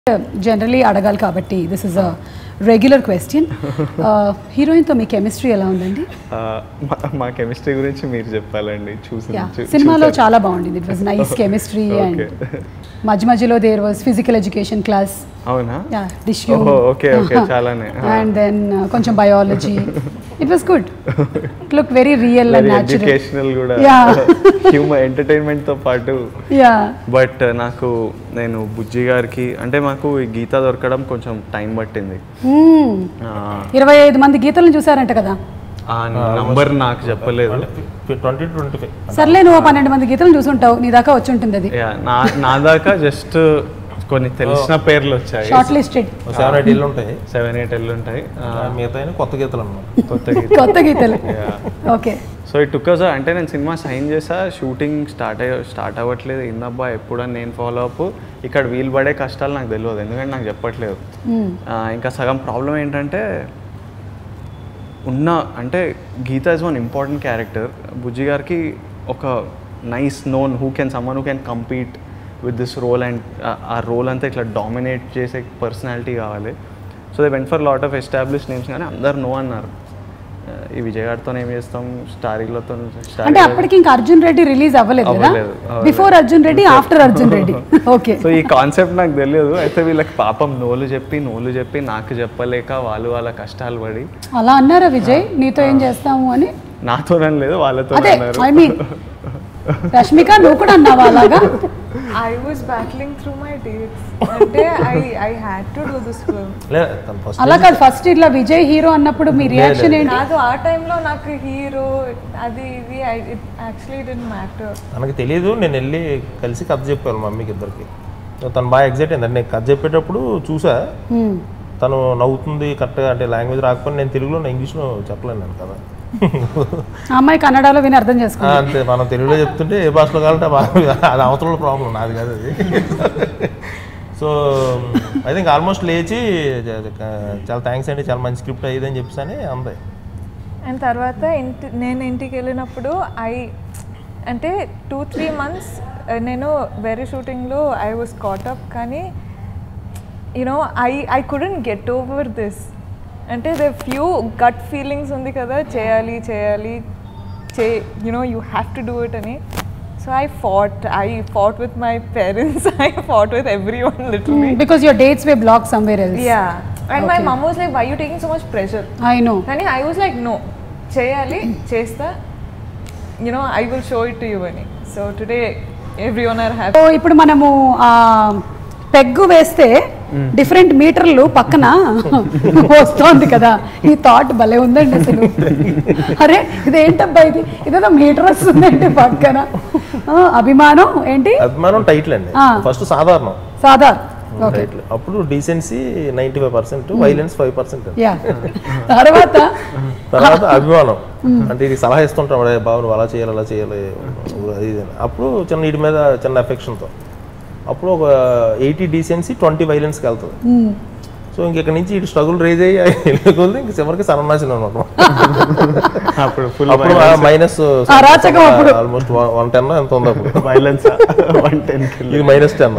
Generally అడగాలి కాబట్టి this is a regular question హీరోయిన్తో మీ కెమిస్ట్రీ ఎలా ఉందండి ఆ, మా- మా కెమిస్ట్రీ గురించి మీరు చెప్పాలండి చూసి యా చూ- సినిమాలో చూసారు. చాలా బాగుండింది it was nice chemistry and Okay. మధ్య మధ్యలో there was physical education class అవునా యా డిష్ ఓహో, okay, okay, చాలానే. అండ్ దెన్ కొంచెం biology it was good look very real and very natural educational కూడా Yeah. హ్యూమర్ ఎంటర్టైన్మెంట్ తో పాటు యా బట్ నాకు నేను బుజ్జి గారికి అంటే మాకు ఈ గీత దొరకడం కొంచెం టైం పట్టింది ఆ, ఇరవై ఐదు మంది గీతలను చూసారంట కదా ఆ నంబర్ నాకు చెప్పలేదు ట్వంటీ ట్వంటీ ఫైవ్ సర్లే నువ్వు పన్నెండు మంది గీతలను చూసుంటావు నీ దాకా వచ్చి ఉంటుంది అది Yeah, నా నా దాకా జస్ట్ కొన్ని తెలిసిన పేర్లు వచ్చాయి షార్ట్ లిస్టెడ్ సెవెన్ ఎయిట్ ఇల్లు ఉంటాయి సెవెన్ ఎయిట్ ఎల్లు ఉంటాయి ఆ, మిగతా అయినా కొత్త గీతలు అన్నమాట కొత్త గీత కొత్త గీతలు ఓకే సో ఇట్ టుక్కస్ అంటే నేను సినిమా సైన్ చేసా షూటింగ్ స్టార్ట్ అయ్య స్టార్ట్ అవ్వట్లేదు ఇందబ్బా ఎప్పుడని నేను ఫాలో అప్ ఇక్కడ వీలు పడే కష్టాలు నాకు తెలియదు ఎందుకంటే నాకు చెప్పట్లేదు ఆ, ఇంకా సగం ప్రాబ్లం ఏంటంటే ఉన్న అంటే Geetha is one important character Bujji గారికి ఒక nice known who can someone who can compete with this role and ఆ రోల్ అంతా ఇట్లా డామినేట్ చేసే పర్సనాలిటీ కావాలి so they went for lot of establish names కానీ అందరు నో అన్నారు ఆ, ఈ విజయ్ గారితో ఏం చేస్తాం స్టారీలతో అంటే అప్పటికి ఇంకా అర్జున్ రెడ్డి రిలీజ్ అవ్వలేదు కదా అవ్వలేదు, అవ్వలేదు. Before Arjun Reddy after Arjun Reddy okay so ఈ కాన్సెప్ట్ నాకు తెలియదు అయితే వీళ్ళకి పాపం నోలు చెప్పి నోలు చెప్పి నాకు చెప్పలేక వాళ్ళు వాళ్ళ కష్టాలు పడి అలా అన్నారా విజయ్ నీతో ఏం చేస్తాము అని నాతోనని లేదు వాళ్ళతో అదే అన్నారు ఐ మీన్ రష్మిక నువ్వు కూడా అన్నావా అలాగా I was battling through my dates. అంటే I, I had to do this film. లేదు తను ఫస్ట్ అలా కాదు ఫస్ట్ ఇట్లా విజయ్ హీరో అన్నప్పుడు మీ రియాక్షన్ ఏంటి కాదు ఆ టైంలో నాకు హీరో అది ఇది ఇట్ యాక్చువల్లీ డెంట్ మ్యాటర్ తనకి తెలియదు నేను వెళ్ళి కలిసి కథ చెప్పాను మమ్మీకి ఇద్దరికి తను బాగా ఎగ్జైట్ అయింది అంటే నేను కథ చెప్పేటప్పుడు చూసా Hmm. తను నవ్వుతుంది కరెక్ట్గా అంటే లాంగ్వేజ్ రాకపోయినా నేను తెలుగులో నేను ఇంగ్లీష్లో చెప్పలేను నేను కదా ఆ అమ్మాయి కన్నడలో విని అర్థం చేసుకో ఆ, అంతే మనం తెలుగులో చెప్తుంటే ఏ భాషలో కావాలంటే ఆ భాష అది అవతల ప్రాబ్లం నాది కాదు అది సో ఐ థింక్ ఆల్మోస్ట్ లేచి జ- జ- చాలా థ్యాంక్స్ అండి చాలా మంచి స్క్రిప్ట్ అయ్యింది అని చెప్పేసి అని అంది అండ్ తర్వాత ఇంటి నేను ఇంటికి వెళ్ళినప్పుడు ఐ అంటే టూ త్రీ మంత్స్ నేను వేరే షూటింగ్లో ఐ వాజ్ కాటప్ కానీ you know I I couldn't get over this అంటే ద ఫ్యూ గట్ ఫీలింగ్స్ ఉంది కదా చేయాలి చేయాలి చే you know you have to do it అని so I fought I fought with my parents I fought with everyone literally because your dates were block somewhere else yeah and my mum was like why you taking so much pressure I know కానీ I was like no చేయాలి చేస్తా you know I will show it to you అని so today everyone are happy so ఇప్పుడు మనము ఆ peg వేస్తే different మీటర్లు పక్కన వస్తోంది కదా ఈ థాట్ భలే ఉందండి అసలు అరే ఇదేంటబ్బా ఇది ఇదేదో మీటర్ వస్తుందండి పక్కన ఆ, అభిమానం ఏంటి అభిమానం టైటిల్ అండి ఆ. ఫస్ట్ సాధారణం సాధార్ ఓకే టైటిల్ అప్పుడు decency ninety five percent violence five percent yeah తర్వాత తర్వాత అభిమానం అంటే ఇది సలహా ఇస్తుంటాం "అరే బాబు నువ్వు అలా చేయాలి అలా చేయాలి అది ఇది అని." అప్పుడు చిన్న వీటి మీద చిన్న అఫెక్షన్తో అప్పుడు ఒక ఎయిటీ డీసెన్సీ ట్వంటీ వైలెన్స్కి వెళ్తుంది మ్, సో ఇంక ఇక్కడ నుంచి ఇటు స్ట్రగుల్ రేజ్ అయ్యి వెళ్ళకొద్ది ఇంక చివరికి సర్వనాశనం అనమాట అప్పుడు ఫుల్ అప్పుడు మైనస్ అరాచకం అప్పుడు. ఆల్మోస్ట్ వన్ టెన్ ఎంత ఉంది అప్పుడు వైలెన్స్ వన్ టెన్ ఇది మైనస్ టెన్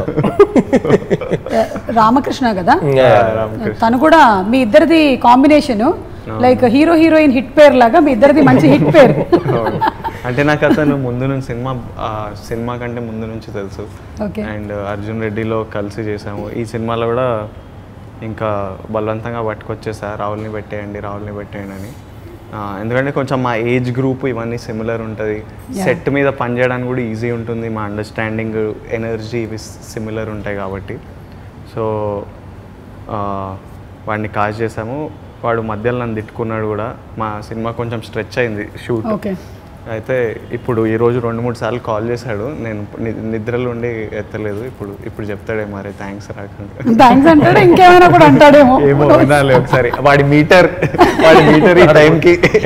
రామకృష్ణ కదా రామకృష్ణ తను కూడా మీ ఇద్దరిది combination like hero heroine hit pair లాగా మీ ఇద్దరిది మంచి హిట్ పేరు అవును. అంటే నాకు అతను ముందు నుంచి సినిమా ఆ, సినిమా కంటే ముందు నుంచి తెలుసు ఓకే అండ్ అర్జున్ రెడ్డిలో కలిసి చేసాము ఈ సినిమాలో కూడా ఇంకా బలవంతంగా పట్టుకొచ్చేసా రాహుల్ని పెట్టేయండి రాహుల్ని పెట్టేయండి అని ఆ, ఎందుకంటే కొంచెం మా ఏజ్ గ్రూప్ ఇవన్నీ సిమిలర్ ఉంటుంది సెట్ మీద పనిచేయడానికి కూడా ఈజీ ఉంటుంది మా అండర్స్టాండింగ్ ఎనర్జీ ఇవి సిమిలర్ ఉంటాయి కాబట్టి సో ఆ, వాడిని కాజ్ చేసాము వాడు మధ్యలో నన్ను తిట్టుకున్నాడు కూడా మా సినిమా కొంచెం స్ట్రెచ్ అయింది షూట్ ఓకే అయితే ఇప్పుడు ఈ రోజు రెండు మూడు సార్లు కాల్ చేశాడు నేను ని- నిద్రలో ఉండి ఎత్తలేదు ఇప్పుడు ఇప్పుడు చెప్తాడే మరి థ్యాంక్స్ రాకుండా థ్యాంక్స్ అంటాడు ఇంకేమైనా కూడా అంటాడేమో ఏమో వినాలి ఒకసారి వాడి మీటర్ వాడి మీటర్ ఈ టైంకి